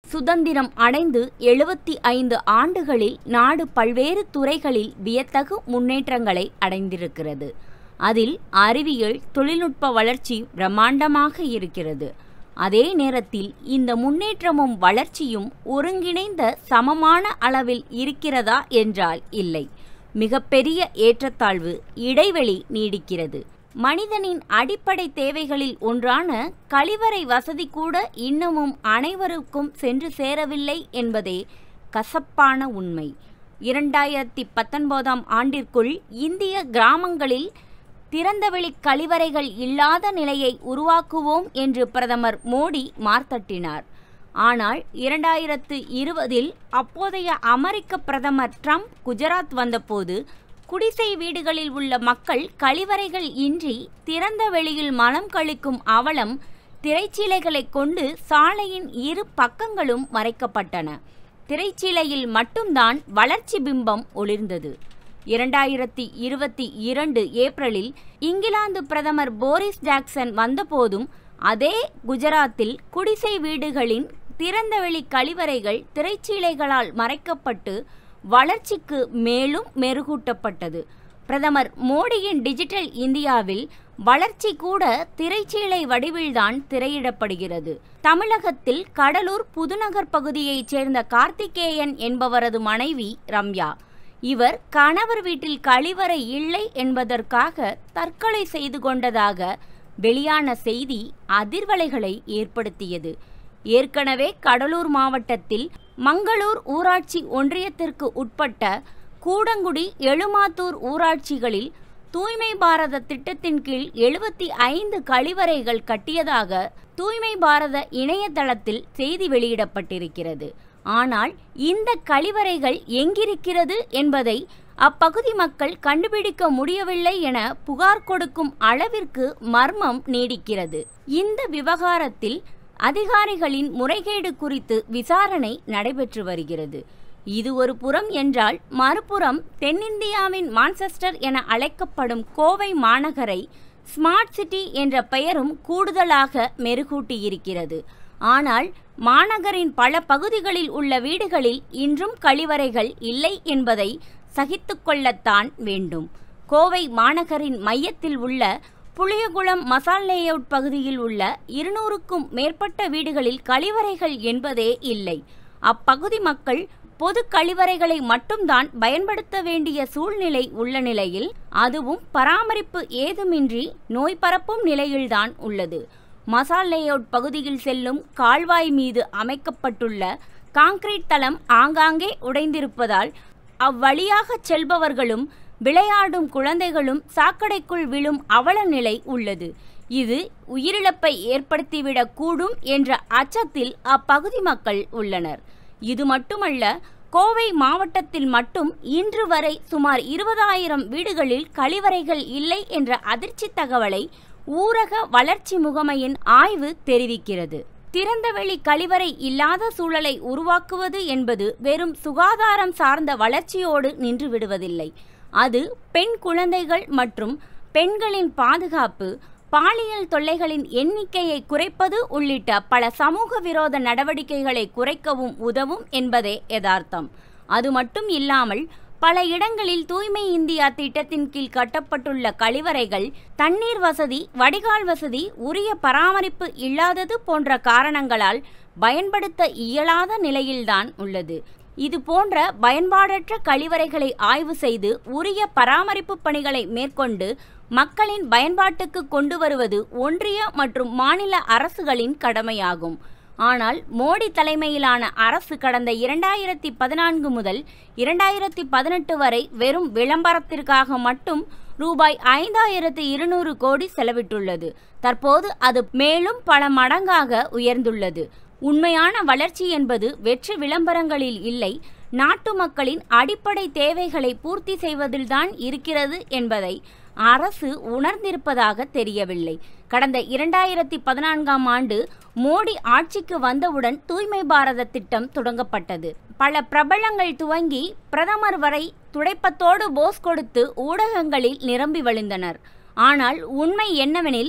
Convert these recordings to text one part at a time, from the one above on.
சுதந்திரம் அடைந்து எழுபத்தி ஐந்து ஆண்டுகளில் நாடு பல்வேறு துறைகளில் வியத்தகு முன்னேற்றங்களை அடைந்திருக்கிறது அதில் அறிவியல் தொழில்நுட்ப வளர்ச்சி பிரம்மாண்டமாக இருக்கிறது அதே நேரத்தில் இந்த முன்னேற்றமும் வளர்ச்சியும் ஒருங்கிணைந்த சமமான அளவில் இருக்கிறதா என்றால் இல்லை மிகப்பெரிய ஏற்றத்தாழ்வு இடைவெளி நீடிக்கிறது மனிதனின் அடிப்படை தேவைகளில் ஒன்றான கழிவறை வசதி கூட இன்னமும் அனைவருக்கும் சென்று சேரவில்லை என்பதே கசப்பான உண்மை இரண்டாயிரத்தி பத்தொன்பதாம் ஆண்டிற்குள் இந்திய கிராமங்களில் திறந்தவெளி கழிவறைகள் இல்லாத நிலையை உருவாக்குவோம் என்று பிரதமர் மோடி மார்த்தட்டினார் ஆனால் இரண்டாயிரத்து இருபதில் அப்போதைய அமெரிக்க பிரதமர் ட்ரம்ப் குஜராத் வந்தபோது குடிசை வீடுகளில் உள்ள மக்கள் கழிவறைகள் இன்றி திறந்த வெளியில் மலம் கழிக்கும் அவலம் திரைச்சீலைகளை கொண்டு சாலையின் இரு பக்கங்களும் மறைக்கப்பட்டன திரைச்சீலையில் மட்டும்தான் வளர்ச்சி பிம்பம் ஒளிர்ந்தது இரண்டாயிரத்தி இருபத்தி இரண்டு ஏப்ரலில் இங்கிலாந்து பிரதமர் போரிஸ் ஜாக்சன் வந்தபோதும் அதே குஜராத்தில் குடிசை வீடுகளின் திறந்தவெளி கழிவறைகள் திரைச்சீலைகளால் மறைக்கப்பட்டு வளர்ச்சிக்கு மேலும் மெருகூட்டப்பட்டது பிரதமர் மோடியின் டிஜிட்டல் இந்தியாவில் வளர்ச்சி கூட திரைச்சீலை வடிவில்தான் திரையிடப்படுகிறது தமிழகத்தில் கடலூர் புதுநகர் பகுதியைச் சேர்ந்த கார்த்திகேயன் என்பவரது மனைவி ரம்யா இவர் கணவர் வீட்டில் கழிவறை இல்லை என்பதற்காக தற்கொலை செய்து கொண்டதாக வெளியான செய்தி அதிர்வலைகளை ஏற்படுத்தியது ஏற்கனவே கடலூர் மாவட்டத்தில் மங்களூர் ஊராட்சி ஒன்றியத்திற்கு உட்பட்ட கூடங்குடி எழுமாத்தூர் ஊராட்சிகளில் தூய்மை பாரத திட்டத்தின் கீழ் எழுபத்தி ஐந்து கழிவறைகள் கட்டியதாக தூய்மை பாரத இணையதளத்தில் செய்தி வெளியிடப்பட்டிருக்கிறது ஆனால் இந்த கழிவறைகள் எங்கிருக்கிறது என்பதை அப்பகுதி மக்கள் கண்டுபிடிக்க முடியவில்லை என புகார் கொடுக்கும் அளவிற்கு மர்மம் நீடிக்கிறது இந்த விவகாரத்தில் அதிகாரிகளின் முறைகேடு குறித்து விசாரணை நடைபெற்று வருகிறது இது ஒரு புறம் என்றால் மறுபுறம் தென்னிந்தியாவின் மான்செஸ்டர் என அழைக்கப்படும் கோவை மாநகரை ஸ்மார்ட் சிட்டி என்ற பெயரும் கூடுதலாக மெருகூட்டியிருக்கிறது ஆனால் மாநகரின் பல பகுதிகளில் உள்ள வீடுகளில் இன்றும் கழிவறைகள் இல்லை என்பதை சகித்துக்கொள்ளத்தான் வேண்டும் கோவை மாநகரின் மையத்தில் உள்ள புளியகுளம் மசால் லேஅவுட் பகுதியில் உள்ள இருநூறுக்கும் மேற்பட்ட வீடுகளில் கழிவறைகள் என்பதே இல்லை அப்பகுதி மக்கள் பொது கழிவறைகளை மட்டும்தான் பயன்படுத்த வேண்டிய சூழ்நிலை உள்ள நிலையில் அதுவும் பராமரிப்பு ஏதுமின்றி நோய் பரப்பும் நிலையில்தான் உள்ளது மசால் லேஅவுட் பகுதியில் செல்லும் கால்வாய் மீது அமைக்கப்பட்டுள்ள காங்கிரீட் தளம் ஆங்காங்கே உடைந்திருப்பதால் அவ்வழியாக செல்பவர்களும் விளையாடும் குழந்தைகளும் சாக்கடைக்குள் விழும் அவல நிலை உள்ளது இது உயிரிழப்பை ஏற்படுத்திவிடக் கூடும் என்ற அச்சத்தில் அப்பகுதி மக்கள் உள்ளனர் இது மட்டுமல்ல கோவை மாவட்டத்தில் மட்டும் இன்று வரை சுமார் இருபதாயிரம் வீடுகளில் கழிவறைகள் இல்லை என்ற அதிர்ச்சி தகவலை ஊரக வளர்ச்சி முகமையின் ஆய்வு தெரிவிக்கிறது திறந்தவெளி கழிவறை இல்லாத சூழலை உருவாக்குவது என்பது வெறும் சுகாதாரம் சார்ந்த வளர்ச்சியோடு நின்று விடுவதில்லை அது பெண் குழந்தைகள் மற்றும் பெண்களின் பாதுகாப்பு பாலியல் தொல்லைகளின் எண்ணிக்கையை குறைப்பது உள்ளிட்ட பல சமூக விரோத நடவடிக்கைகளை குறைக்கவும் உதவும் என்பதே யதார்த்தம் அது மட்டும் இல்லாமல் பல இடங்களில் தூய்மை இந்தியா திட்டத்தின் கீழ் கட்டப்பட்டுள்ள கழிவறைகள் தண்ணீர் வசதி வடிகால் வசதி உரிய பராமரிப்பு இல்லாதது போன்ற காரணங்களால் பயன்படுத்த இயலாத நிலையில்தான் உள்ளது இது போன்ற பயன்பாடற்ற கழிவறைகளை ஆய்வு செய்து உரிய பராமரிப்பு பணிகளை மேற்கொண்டு மக்களின் பயன்பாட்டுக்கு கொண்டு வருவது ஒன்றிய மற்றும் மாநில அரசுகளின் கடமையாகும் ஆனால் மோடி தலைமையிலான அரசு கடந்த இரண்டாயிரத்தி பதினான்கு முதல் இரண்டாயிரத்தி பதினெட்டு வரை வெறும் விளம்பரத்திற்காக மட்டும் ரூபாய் ஐந்தாயிரத்து இருநூறு கோடி செலவிட்டுள்ளது தற்போது அது மேலும் பல மடங்காக உயர்ந்துள்ளது உண்மையான வளர்ச்சி என்பது வெற்று விளம்பரங்களில் இல்லை நாட்டு மக்களின் அடிப்படை தேவைகளை பூர்த்தி செய்வதில்தான் இருக்கிறது என்பதை அரசு உணர்ந்திருப்பதாக தெரியவில்லை கடந்த இரண்டாயிரத்தி பதினான்காம் ஆண்டு மோடி ஆட்சிக்கு வந்தவுடன் தூய்மை பாரத திட்டம் தொடங்கப்பட்டது பல பிரபலங்கள் துவங்கி பிரதமர் வரை துடைப்பத்தோடு போஸ் கொடுத்து ஊடகங்களில் நிரம்பி வழிந்தனர் ஆனால் உண்மை என்னவெனில்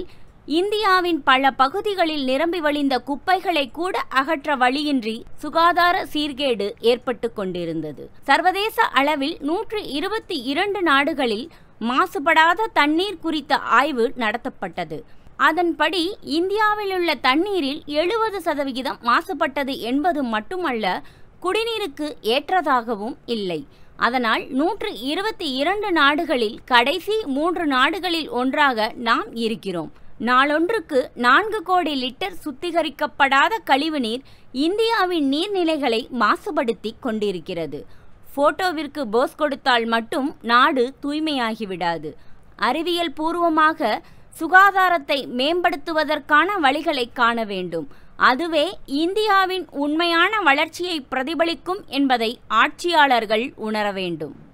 இந்தியாவின் பல பகுதிகளில் நிரம்பி வழிந்த குப்பைகளை கூட அகற்ற வழியின்றி சுகாதார சீர்கேடு ஏற்பட்டு கொண்டிருந்தது சர்வதேச அளவில் நூற்று இருபத்தி இரண்டு நாடுகளில் மாசுபடாத தண்ணீர் குறித்த ஆய்வு நடத்தப்பட்டது அதன்படி இந்தியாவில் உள்ள தண்ணீரில் எழுபது சதவிகிதம் மாசுபட்டது என்பது மட்டுமல்ல குடிநீருக்கு ஏற்றதாகவும் இல்லை அதனால் நூற்று இருபத்தி இரண்டு நாடுகளில் கடைசி மூன்று நாடுகளில் ஒன்றாக நாம் இருக்கிறோம் நாளொன்றுக்கு நான்கு கோடி லிட்டர் சுத்திகரிக்கப்படாத கழிவுநீர் இந்தியாவின் நீர்நிலைகளை மாசுபடுத்தி கொண்டிருக்கிறது போட்டோவிற்கு போஸ் கொடுத்தால் மட்டும் நாடு தூய்மையாகிவிடாது அறிவியல் பூர்வமாக சுகாதாரத்தை மேம்படுத்துவதற்கான வழிகளை காண வேண்டும் அதுவே இந்தியாவின் உண்மையான வளர்ச்சியை பிரதிபலிக்கும் என்பதை ஆட்சியாளர்கள் உணர வேண்டும்